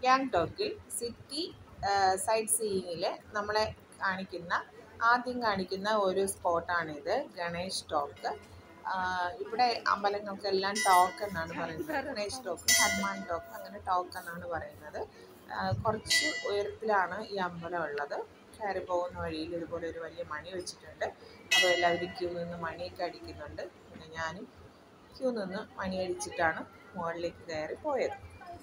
ഗാങ്ടോക്കിൽ city site സീയിങ്ങിൽ നമ്മളെ കാണിക്കുന്ന ആദ്യം കാണിക്കുന്ന ഒരു സ്പോട്ടാണിത് ഗണേഷ് ടോക്ക് ഇവിടെ അമ്പലങ്ങൾക്കെല്ലാം ടോക്ക് എന്നാണ് പറയുന്നത് ഗണേഷ് ടോക്ക് ഹനുമാൻ ടോക്ക് അങ്ങനെ ടോക്ക് എന്നാണ് പറയുന്നത് ആ, കുറച്ച് ഉയരത്തിലാണ് ഈ അമ്പലം ഉള്ളത് കയറി പോകുന്ന വഴിയിൽ ഇതുപോലെ ഒരു വലിയ മണി വെച്ചിട്ടുണ്ട് അപ്പോൾ എല്ലാവരും ക്യൂ നിന്ന് മണിയൊക്കെ അടിക്കുന്നുണ്ട് പിന്നെ ഞാനും ക്യൂ നിന്ന് മണി അടിച്ചിട്ടാണ് മുകളിലേക്ക് കയറി പോയത്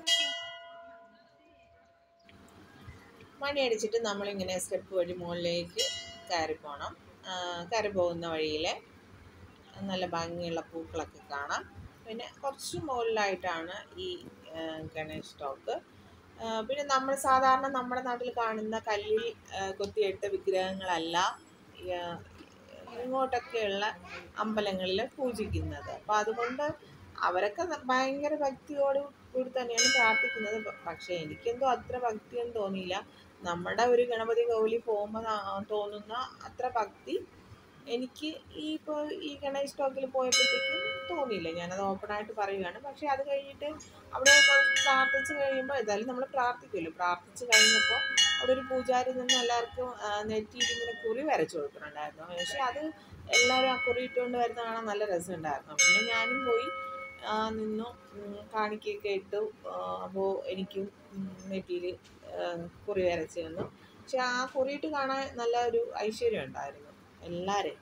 മണി അടിച്ചിട്ട് നമ്മളിങ്ങനെ സ്റ്റെപ്പ് വഴി മുകളിലേക്ക് കയറി പോകണം ആ, കയറി പോകുന്ന വഴിയിൽ നല്ല ഭംഗിയുള്ള പൂക്കളൊക്കെ കാണാം പിന്നെ കുറച്ച് മുകളിലായിട്ടാണ് ഈ ആ, ഗണേഷ് ടോക്ക് ആ, പിന്നെ നമ്മൾ സാധാരണ നമ്മുടെ നാട്ടിൽ കാണുന്ന കല്ലിൽ ആ, കൊത്തിയിട്ട വിഗ്രഹങ്ങളല്ല ഈ, ആ, ഇങ്ങോട്ടൊക്കെയുള്ള അമ്പലങ്ങളിൽ പൂജിക്കുന്നത് അപ്പോൾ അതുകൊണ്ട് അവരൊക്കെ ന- ഭയങ്കര ഭക്തിയോട് കൂടി തന്നെയാണ് പ്രാർത്ഥിക്കുന്നത് പ- പക്ഷേ എനിക്കെന്തോ അത്ര ഭക്തിയൊന്നും തോന്നിയില്ല നമ്മുടെ ഒരു ഗണപതി കോവിലിൽ പോകുമ്പോൾ തോന്നുന്ന അത്ര ഭക്തി എനിക്ക് ഈ ഇപ്പോൾ ഈ ഗണേഷ് ടോക്കിൽ പോയപ്പോഴത്തേക്കും തോന്നിയില്ല ഞാനത് ഓപ്പണായിട്ട് പറയുകയാണ് പക്ഷേ അത് കഴിഞ്ഞിട്ട് അവിടെ കുറച്ച് പ്രാർത്ഥിച്ച് കഴിയുമ്പോൾ ഏതായാലും നമ്മൾ പ്രാർത്ഥിക്കുമല്ലോ പ്രാർത്ഥിച്ച് കഴിഞ്ഞപ്പോൾ അവിടെ ഒരു പൂജാരി നിന്ന് എല്ലാവർക്കും ആ, നെറ്റിയിൽ ഇങ്ങനെ കുറി വരച്ചു കൊടുക്കുന്നുണ്ടായിരുന്നു പക്ഷേ അത് എല്ലാവരും ആ കുറി ഇട്ടുകൊണ്ട് വരുന്ന കാണാൻ നല്ല രസമുണ്ടായിരുന്നു പിന്നെ ഞാനും പോയി ആ, നിന്നു ഉം, കാണിക്കയൊക്കെ ഇട്ടു അപ്പോൾ എനിക്കും നെറ്റിയിൽ കുറി വരച്ച് തന്നു പക്ഷെ ആ കുറിയിട്ട് കാണാൻ നല്ല ഒരു ഐശ്വര്യം ഉണ്ടായിരുന്നു എല്ലാവരെയും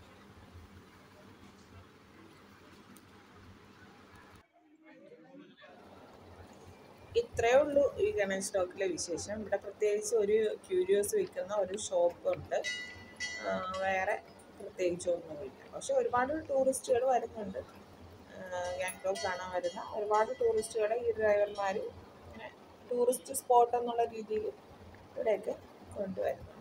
ഇത്രയേ ഉള്ളൂ ഈ ഗണേശ് സ്റ്റോക്കിലെ വിശേഷം ഇവിടെ പ്രത്യേകിച്ച് ഒരു ക്യൂരിയോസ് വിൽക്കുന്ന ഒരു ഷോപ്പുണ്ട് ആ, വേറെ പ്രത്യേകിച്ചൊന്നുമില്ല പക്ഷെ ഒരുപാട് ടൂറിസ്റ്റുകൾ വരുന്നുണ്ട് ഗാങ്ടോക്ക് കാണാൻ വരുന്ന ഒരുപാട് ടൂറിസ്റ്റുകളെ ഈ ഡ്രൈവർമാർ ഇങ്ങനെ ടൂറിസ്റ്റ് സ്പോട്ട് എന്നുള്ള രീതിയിൽ ഇവിടെയൊക്കെ കൊണ്ടുവരുന്നു